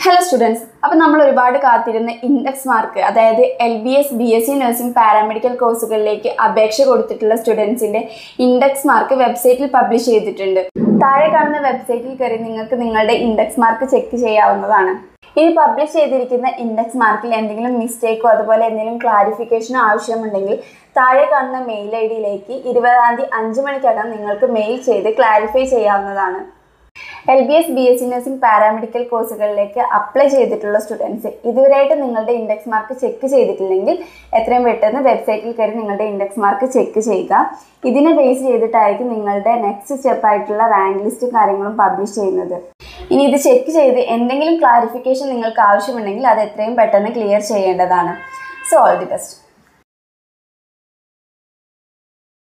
hello students അപ്പോൾ നമ്മൾ ഒരുപാട് കാത്തിരുന്ന ഇൻഡെക്സ് മാർക്ക് അതായത് L B S B S C nursing paramedical കോഴ്സുകളിലേക്ക് അപേക്ഷ കൊടുത്തിട്ടുള്ള സ്റ്റുഡൻസിൻ്റെ ഇൻഡെക്സ് മാർക്ക് വെബ്സൈറ്റിൽ പബ്ലിഷ് ചെയ്തിട്ടുണ്ട് താഴെ കാണുന്ന വെബ്സൈറ്റിൽ കയറി നിങ്ങൾക്ക് നിങ്ങളുടെ ഇൻഡെക്സ് മാർക്ക് ചെക്ക് ചെയ്യാവുന്നതാണ് ഇനി പബ്ലിഷ് ചെയ്തിരിക്കുന്ന ഇൻഡെക്സ് മാർക്കിൽ എന്തെങ്കിലും മിസ്റ്റേക്കോ അതുപോലെ എന്തെങ്കിലും ക്ലാരിഫിക്കേഷനോ ആവശ്യമുണ്ടെങ്കിൽ താഴെ കാണുന്ന മെയിൽ ഐ ഡിയിലേക്ക് ഇരുപതാം തീയതി അഞ്ച് മണിക്കകം നിങ്ങൾക്ക് മെയിൽ ചെയ്ത് ക്ലാരിഫൈ ചെയ്യാവുന്നതാണ് L B S B S C nursing paramedical കോഴ്സുകളിലേക്ക് അപ്ലൈ ചെയ്തിട്ടുള്ള സ്റ്റുഡൻസ് ഇതുവരെയായിട്ട് നിങ്ങളുടെ ഇൻഡെക്സ് മാർക്ക് ചെക്ക് ചെയ്തിട്ടില്ലെങ്കിൽ എത്രയും പെട്ടെന്ന് വെബ്സൈറ്റിൽ കയറി നിങ്ങളുടെ ഇൻഡെക്സ് മാർക്ക് ചെക്ക് ചെയ്യുക ഇതിനെ ബേസ് ചെയ്തിട്ടായിരിക്കും നിങ്ങളുടെ നെക്സ്റ്റ് സ്റ്റെപ്പ് ആയിട്ടുള്ള റാങ്ക് ലിസ്റ്റും കാര്യങ്ങളും പബ്ലിഷ് ചെയ്യുന്നത് ഇനി ഇത് ചെക്ക് ചെയ്ത് എന്തെങ്കിലും ക്ലാരിഫിക്കേഷൻ നിങ്ങൾക്ക് ആവശ്യമുണ്ടെങ്കിൽ അത് എത്രയും പെട്ടെന്ന് ക്ലിയർ ചെയ്യേണ്ടതാണ് സോ ഓൾ ദി ബെസ്റ്റ്